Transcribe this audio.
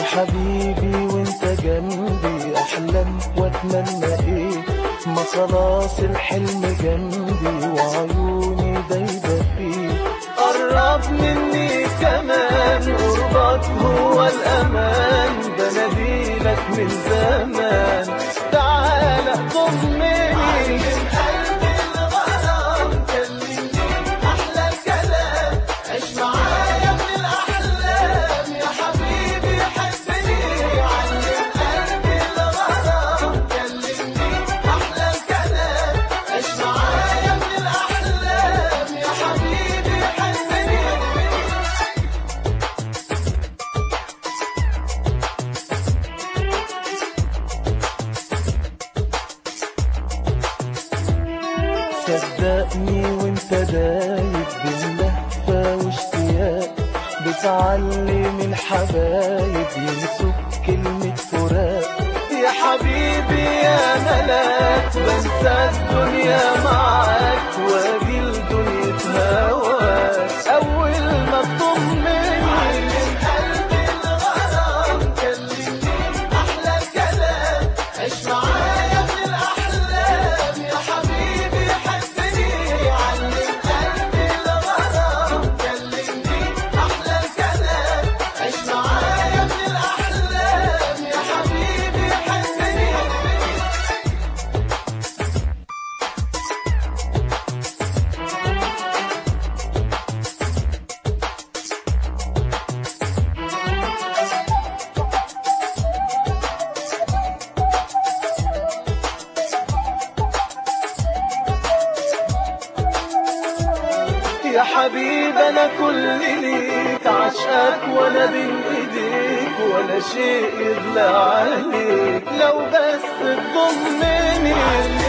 حبيبي وانت جنبي احلم واتمنى ايه ما خلاص الحلم جنبي وعيوني دايبه فيه قرب مني كمان قربك هو الامان بناديلك من زمان تعالى ضمني قلبي الغرام كلمني احلى الكلام عيش معايا من الاحلام يا حبيبي حبني علم قلبي الغرام كلمني احلى الكلام عيش معايا من الاحلام يا حبيبي حبني صدقني وانت دايب باللهفة واشتياق بتعلم الحبايب ينسوك كلمة فراق يا حبيبي يا ملاك بنسى الدنيا معاك واجي لدنيا هواك اول ما تضمني علم قلبي الغرام كلمني احلى الكلام عيش معايا من الاحلام يا حبيبي حبني علم قلبي الغرام كلمني احلى الكلام عيش معايا من الاحلام يا حبيبي حبني يا حبيب انا كل ليك عشقك وانا بين ايديك ولا شيء يغلى عليك لو بس تضمني